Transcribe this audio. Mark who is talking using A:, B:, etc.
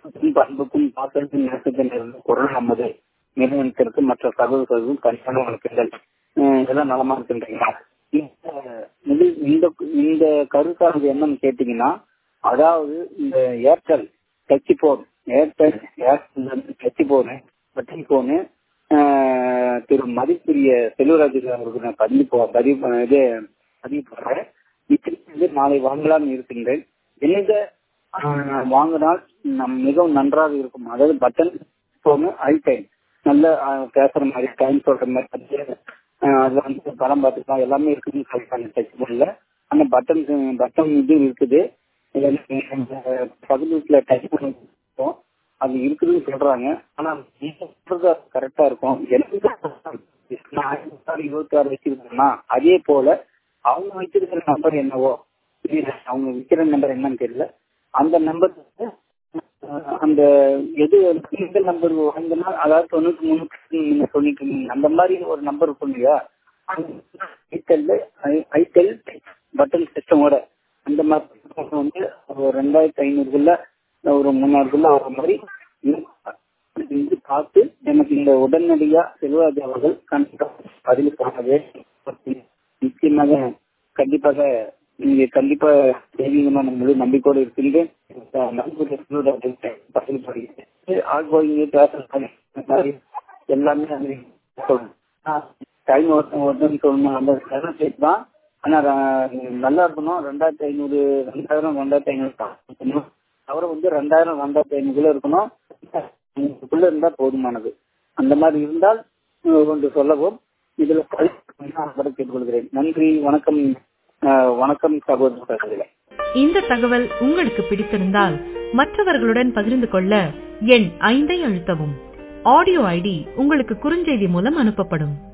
A: பாசத்துக்கும் பண்புக்கும் பாசத்துக்கும் நேசத்தின் இருந்து குரல் நமது நிறுவனத்திற்கு மற்ற சகோதரர்களும் கல்யாண வழக்குகள் இதெல்லாம் நலமா இருக்கின்றீங்களா இந்த இந்த கருத்தானது என்னன்னு கேட்டீங்கன்னா அதாவது இந்த Airtel touch phone Airtel Airtel touch phone button phone திரு மதிப்புரிய செல்வராஜ் அவருக்கு நான் பதிவு பதிவு இது பதிவு பண்றேன் இப்படி நாளை வாங்கலாம்னு இருக்கின்றேன் எங்க வாங்கினால் நம் மிகவும் நன்றாக இருக்கும் அதாவது பட்டன் போனு ஐடைம் நல்ல பேசுற மாதிரி டைம் சொல்ற மாதிரி அதுல வந்து படம் பார்த்துக்கலாம் எல்லாமே இருக்குன்னு சொல்லிட்டாங்க டச் போன்ல அந்த பட்டன் பட்டன் இது இருக்குது பகுதியில் டச் பண்ணி அது இருக்குதுன்னு சொல்றாங்க ஆனா கரெக்டா இருக்கும் எனக்கு இருபத்தி ஆறு வச்சிருக்கேன்னா அதே போல அவங்க வச்சிருக்கிற நம்பர் என்னவோ அவங்க விற்கிற நம்பர் என்னன்னு தெரியல அந்த நம்பர் அந்த எது இந்த நம்பர் வாங்கினா அதாவது தொண்ணூத்தி மூணு நீங்க சொல்லிட்டு அந்த மாதிரி ஒரு நம்பர் இருக்கும் இல்லையா ஐடெல் ஐடெல் பட்டன் சிஸ்டமோட அந்த மாதிரி வந்து ஒரு ரெண்டாயிரத்தி ஐநூறுக்குள்ள ஒரு மூணாயிரக்குள்ள வர மாதிரி இது பார்த்து எனக்கு இந்த உடனடியா செல்வராஜ் அவர்கள் கண்டிப்பாக பதில் காண வேண்டும் நிச்சயமாக கண்டிப்பாக நீங்க கண்டிப்பா செய்வீங்கன்னா முழு நம்பிக்கையோடு இருக்கின்றேன் பதில் படுகிறேன் ஆல் கோயிங் எல்லாமே டைம் ஒருத்தன் சொல்லணும் அந்த சர்வீஸ் தான் ஆனா நல்லா இருக்கணும் ரெண்டாயிரத்தி ஐநூறு ரெண்டாயிரம் ரெண்டாயிரத்தி ஐநூறு தவிர வந்து ரெண்டாயிரம் ரெண்டாயிரத்தி ஐநூறுக்குள்ள இருக்கணும் உங்களுக்குள்ள இருந்தா போதுமானது அந்த மாதிரி இருந்தால் ஒன்று சொல்லவும் இதுல கேட்டுக்கொள்கிறேன் நன்றி வணக்கம் வணக்கம் சகோதர சகோதரிகளே
B: இந்த தகவல் உங்களுக்கு பிடித்திருந்தால் மற்றவர்களுடன் பகிர்ந்து கொள்ள எண் ஐந்தை அழுத்தவும் ஆடியோ ஐடி உங்களுக்கு குறுஞ்செய்தி மூலம் அனுப்பப்படும்